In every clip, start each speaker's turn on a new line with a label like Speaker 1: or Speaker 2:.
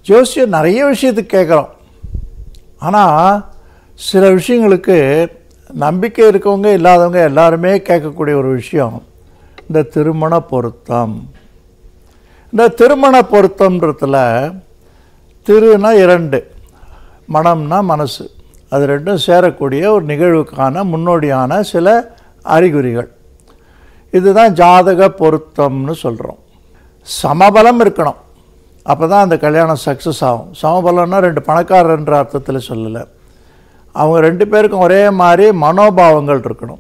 Speaker 1: ஜோசியம் நிறைய விஷயத்துக்கு கேட்குறோம் ஆனால் சில விஷயங்களுக்கு நம்பிக்கை இருக்கவங்க இல்லாதவங்க எல்லாருமே கேட்கக்கூடிய ஒரு விஷயம் இந்த திருமண பொருத்தம் இந்த திருமண பொருத்தம்ன்றதுல திருனா இரண்டு மனம்னா மனசு அது ரெண்டும் சேரக்கூடிய ஒரு நிகழ்வுக்கான முன்னோடியான சில அறிகுறிகள் இதுதான் ஜாதக பொருத்தம்னு சொல்கிறோம் சமபலம் இருக்கணும் அப்போ தான் அந்த கல்யாணம் சக்ஸஸ் ஆகும் சமபலம்னா ரெண்டு பணக்காரன்ற அர்த்தத்தில் சொல்லலை அவங்க ரெண்டு பேருக்கும் ஒரே மாதிரி மனோபாவங்கள் இருக்கணும்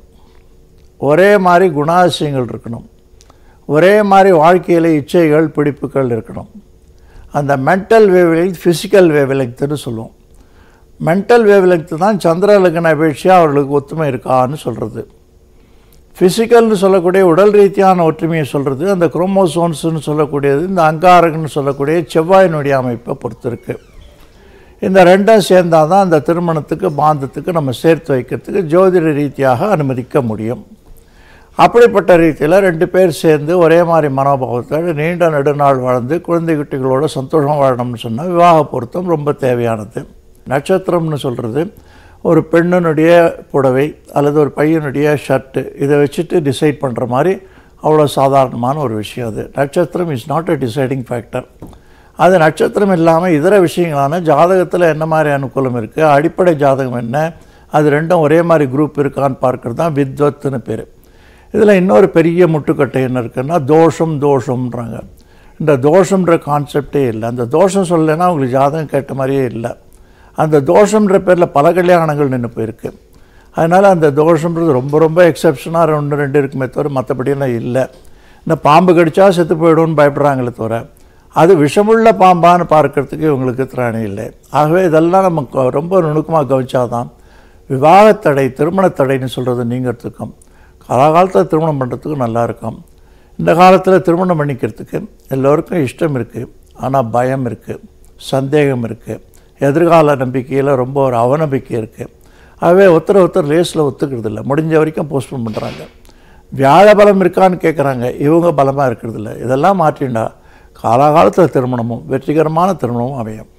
Speaker 1: ஒரே மாதிரி குணாதிசயங்கள் இருக்கணும் ஒரே மாதிரி வாழ்க்கையில் இச்சைகள் பிடிப்புகள் இருக்கணும் அந்த மென்டல் வேவ்லெங்க் ஃபிசிக்கல் வேவ்லெங்க்னு சொல்லுவோம் மென்டல் வேவ்லெங்க் தான் சந்திர லக்ன அபேட்சையாக அவர்களுக்கு ஒத்துமை இருக்கான்னு சொல்கிறது ஃபிசிக்கல்னு சொல்லக்கூடிய உடல் ரீதியான ஒற்றுமையை சொல்கிறது அந்த குரோமோசோன்ஸ்னு சொல்லக்கூடியது இந்த அங்காரகன்னு சொல்லக்கூடிய செவ்வாயினுடைய அமைப்பை பொறுத்து இருக்கு இந்த ரெண்டும் சேர்ந்தால் தான் அந்த திருமணத்துக்கு பாந்தத்துக்கு நம்ம சேர்த்து வைக்கிறதுக்கு ஜோதிட ரீதியாக அனுமதிக்க முடியும் அப்படிப்பட்ட ரீதியில் ரெண்டு பேர் சேர்ந்து ஒரே மாதிரி மனோபாவத்தோடு நீண்ட நெடுநாள் வாழ்ந்து குழந்தை குட்டிகளோட சந்தோஷம் வாழணும்னு சொன்னால் விவாக பொருத்தம் ரொம்ப தேவையானது நட்சத்திரம்னு சொல்கிறது ஒரு பெண்ணினுடைய புடவை அல்லது ஒரு பையனுடைய ஷர்ட்டு இதை வச்சுட்டு டிசைட் பண்ணுற மாதிரி அவ்வளோ சாதாரணமான ஒரு விஷயம் அது நட்சத்திரம் is not a deciding factor அது நட்சத்திரம் இல்லாமல் இதர விஷயங்களான ஜாதகத்தில் என்ன மாதிரி அனுகூலம் இருக்குது அடிப்படை ஜாதகம் என்ன அது ரெண்டும் ஒரே மாதிரி குரூப் இருக்கான்னு பார்க்குறது தான் வித்வத்துன்னு பேர் இதில் இன்னொரு பெரிய முட்டுக்கட்டை என்ன இருக்குன்னா தோஷம் தோஷம்ன்றாங்க இந்த தோஷம்ன்ற கான்செப்டே இல்லை அந்த தோஷம் சொல்லலைன்னா உங்களுக்கு ஜாதகம் கேட்ட மாதிரியே இல்லை அந்த தோஷம்ன்ற பேரில் பல கல்யாணங்கள் நின்று போயிருக்கு அதனால் அந்த தோஷம்ன்றது ரொம்ப ரொம்ப எக்ஸப்ஷனாக ரெண்டு ரெண்டு இருக்குமே தவிர மற்றபடியெல்லாம் இல்லை இந்த பாம்பு கடிச்சா செத்து போயிடும்னு பயப்படுறாங்களே தவிர அது விஷமுள்ள பாம்பான்னு பார்க்கறதுக்கு இவங்களுக்கு திராணி இல்லை ஆகவே இதெல்லாம் நம்ம க- ரொம்ப நுணுக்கமாக கவனிச்சாதான் விவாகத்தடை திருமணத்தடைன்னு சொல்கிறது நீங்கிறதுக்கும் காலகாலத்தில் திருமணம் பண்ணுறதுக்கும் நல்லா இருக்கும் இந்த காலத்தில் திருமணம் பண்ணிக்கிறதுக்கு எல்லோருக்கும் இஷ்டம் இருக்குது ஆனால் பயம் இருக்குது சந்தேகம் இருக்குது எதிர்கால நம்பிக்கையில் ரொம்ப ஒரு அவநம்பிக்கை இருக்குது ஆகவே ஒருத்தர் ஒருத்தர் லேஸில் ஒத்துக்கிறது இல்லை முடிஞ்ச வரைக்கும் போஸ்ட்போன் பண்ணுறாங்க வியாழ பலம் இருக்கான்னு கேட்குறாங்க இவங்க பலமாக இருக்கிறது இல்லை இதெல்லாம் மாற்றிண்டா காலாகாலத்தில் திருமணமும் வெற்றிகரமான திருமணமும் அமையும்